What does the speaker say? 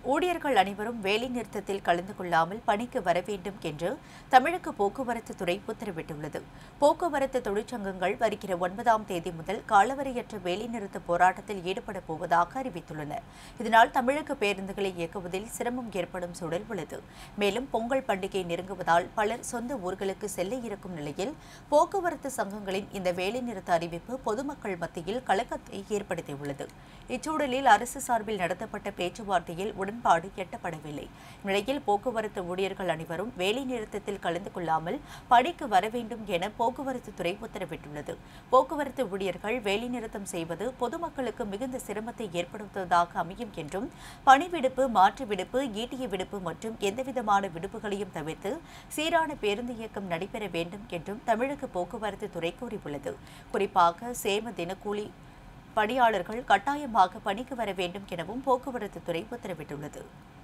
ஊழியர்கள் அனைவரும் வேலைநிறுத்தத்தில் கலந்து கொள்ளாமல் பணிக்கு வர வேண்டும் என்று தமிழக போக்குவரத்து துறை உத்தரவிட்டுள்ளது போக்குவரத்து தொழிற்சங்கங்கள் வருகிற ஒன்பதாம் தேதி முதல் காலவரையற்ற வேலைநிறுத்த போராட்டத்தில் ஈடுபட போவதாக அறிவித்துள்ளன இதனால் தமிழக பேருந்துகளை இயக்குவதில் சிரமம் ஏற்படும் சூழல் உள்ளது மேலும் பொங்கல் பண்டிகை நெருங்குவதால் பலர் சொந்த ஊர்களுக்கு செல்ல இருக்கும் நிலையில் போக்குவரத்து சங்கங்களின் இந்த வேலைநிறுத்த அறிவிப்பு பொதுமக்கள் மத்தியில் கலக்கத்தை ஏற்படுத்தியுள்ளது இச்சூழலில் அரசு சார்பில் நடத்தப்பட்ட பேச்சுவார்த்தையில் உடன்பாடு எட்டப்படவில்லை நிலையில் போக்குவரத்து ஊழியர்கள் அனைவரும் வேலைநிறுத்தத்தில் கலந்து கொள்ளாமல் பணிக்கு வர வேண்டும் என போக்குவரத்து துறை உத்தரவிட்டுள்ளது போக்குவரத்து ஊழியர்கள் வேலைநிறுத்தம் செய்வது பொதுமக்களுக்கு மிகுந்த சிரமத்தை ஏற்படுத்துவதாக அமையும் என்றும் பணி விடுப்பு மாற்று விடுப்பு ஈட்டிய விடுப்பு மற்றும் எந்தவிதமான விடுப்புகளையும் தவிர்த்து சீரான பேருந்து இயக்கம் நடைபெற வேண்டும் என்றும் தமிழக போக்குவரத்து துறை கூறியுள்ளது குறிப்பாக சேம தினக்கூலி பணியாளர்கள் கட்டாயமாக பணிக்கு வர வேண்டும் எனவும் போக்குவரத்து துறை உத்தரவிட்டுள்ளது